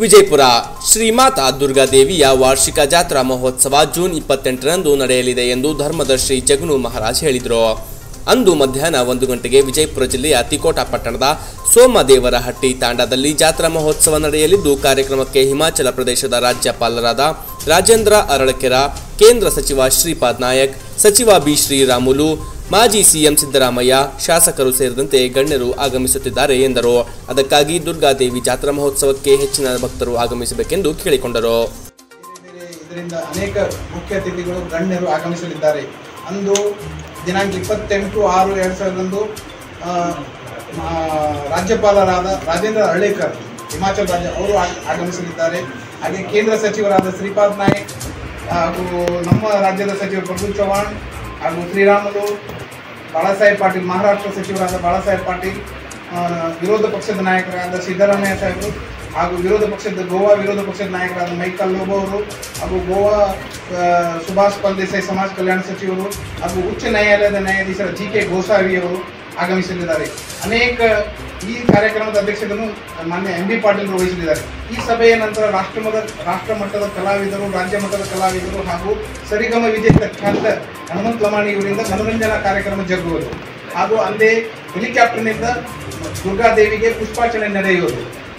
ವಿಜಯಪುರ ಶ್ರೀಮಾತಾ ದುರ್ಗಾದೇವಿಯ ವಾರ್ಷಿಕ ಜಾತ್ರಾ ಮಹೋತ್ಸವ ಜೂನ್ ಇಪ್ಪತ್ತೆಂಟರಂದು ನಡೆಯಲಿದೆ ಎಂದು ಧರ್ಮದರ್ಶಿ ಜಗನು ಮಹಾರಾಜ್ ಹೇಳಿದರು ಅಂದು ಮಧ್ಯಾಹ್ನ ಒಂದು ಗಂಟೆಗೆ ವಿಜಯಪುರ ಜಿಲ್ಲೆಯ ತಿಕೋಟ ಪಟ್ಟಣದ ಸೋಮದೇವರಹಟ್ಟಿ ತಾಂಡದಲ್ಲಿ ಜಾತ್ರಾ ಮಹೋತ್ಸವ ನಡೆಯಲಿದ್ದು ಕಾರ್ಯಕ್ರಮಕ್ಕೆ ಹಿಮಾಚಲ ಪ್ರದೇಶದ ರಾಜ್ಯಪಾಲರಾದ ರಾಜೇಂದ್ರ ಅರಳಕೆರ ಕೇಂದ್ರ ಸಚಿವ ಶ್ರೀಪಾದ್ ನಾಯಕ್ ಸಚಿವ ಬಿ ಶ್ರೀರಾಮುಲು ಮಾಜಿ ಸಿಎಂ ಸಿದ್ದರಾಮಯ್ಯ ಶಾಸಕರು ಸೇರಿದಂತೆ ಗಣ್ಯರು ಆಗಮಿಸುತ್ತಿದ್ದಾರೆ ಎಂದರು ಅದಕ್ಕಾಗಿ ದುರ್ಗಾದೇವಿ ಜಾತ್ರಾ ಮಹೋತ್ಸವಕ್ಕೆ ಹೆಚ್ಚಿನ ಭಕ್ತರು ಆಗಮಿಸಬೇಕೆಂದು ಕೇಳಿಕೊಂಡರು ಬೇರೆ ಇದರಿಂದ ಅನೇಕ ಮುಖ್ಯ ಅತಿಥಿಗಳು ಗಣ್ಯರು ಆಗಮಿಸಲಿದ್ದಾರೆ ಅಂದು ದಿನಾಂಕ ಇಪ್ಪತ್ತೆಂಟು ಆರು ಎರಡು ಸಾವಿರದಂದು ಆ, ಆ, ರಾಜ್ಯಪಾಲರಾದ ರಾಜೇಂದ್ರ ಹಳ್ಳಿಕರ್ ಹಿಮಾಚಲ ರಾಜ್ಯ ಅವರು ಆಗ- ಆಗಮಿಸಲಿದ್ದಾರೆ ಹಾಗೆ ಕೇಂದ್ರ ಸಚಿವರಾದ ಶ್ರೀಪಾದ್ ನಾಯಕ್ ಹಾಗೂ ನಮ್ಮ ರಾಜ್ಯದ ಸಚಿವ ಪ್ರಭು ಚವ್ಹಾಣ್ ಹಾಗೂ ಶ್ರೀರಾಮುಲು ಬಾಳಾಸಾಹೇಬ್ ಪಾಟೀಲ್ ಮಹಾರಾಷ್ಟ್ರ ಸಚಿವರಾದ ಬಾಳಾಸಾಹೇಬ್ ಪಾಟೀಲ್ ಆ, ವಿರೋಧ ಪಕ್ಷದ ನಾಯಕರಾದ ಸಿದ್ದರಾಮಯ್ಯ ಸಾಹೇಬರು ಹಾಗೂ ವಿರೋಧ ಪಕ್ಷದ ಗೋವಾ ವಿರೋಧ ಪಕ್ಷದ ನಾಯಕರಾದ ಮೈಕಲ್ ಲೋಬೋ ಅವರು ಹಾಗೂ ಗೋವಾ ಆ, ಸುಭಾಷ್ ಪಲ್ದೇಸಾಯಿ ಸಮಾಜ ಕಲ್ಯಾಣ ಸಚಿವರು ಹಾಗೂ ಉಚ್ಚ ನ್ಯಾಯಾಲಯದ ನ್ಯಾಯಾಧೀಶರ ಜಿ ಕೆ ಗೋಸಾವಿ ಅವರು ಆಗಮಿಸಲಿದ್ದಾರೆ ಅನೇಕ ಈ ಕಾರ್ಯಕ್ರಮದ ಅಧ್ಯಕ್ಷತೆಯನ್ನು ಮಾನ್ಯ ಎಂ ಬಿ ಪಾಟೀಲ್ ವಹಿಸಲಿದ್ದಾರೆ ಈ ಸಭೆಯ ನಂತರ ರಾಷ್ಟ್ರಮದ ರಾಷ್ಟ್ರ ಮಟ್ಟದ ಕಲಾವಿದರು ರಾಜ್ಯ ಮಟ್ಟದ ಕಲಾವಿದರು ಹಾಗೂ ಸರಿಗಮ ವಿಜೇತ ಖ್ಯಾತ ಹನುಮಂತ್ ಲಮಾಣಿ ಇವರಿಂದ ಮನೋರಂಜನಾ ಕಾರ್ಯಕ್ರಮ ಜರುಗುವುದು ಹಾಗೂ ಅಲ್ಲೇ ಹೆಲಿಕಾಪ್ಟರ್ನಿಂದ ದುರ್ಗಾದೇವಿಗೆ ಪುಷ್ಪಾರ್ಚನೆ ನಡೆಯುವುದು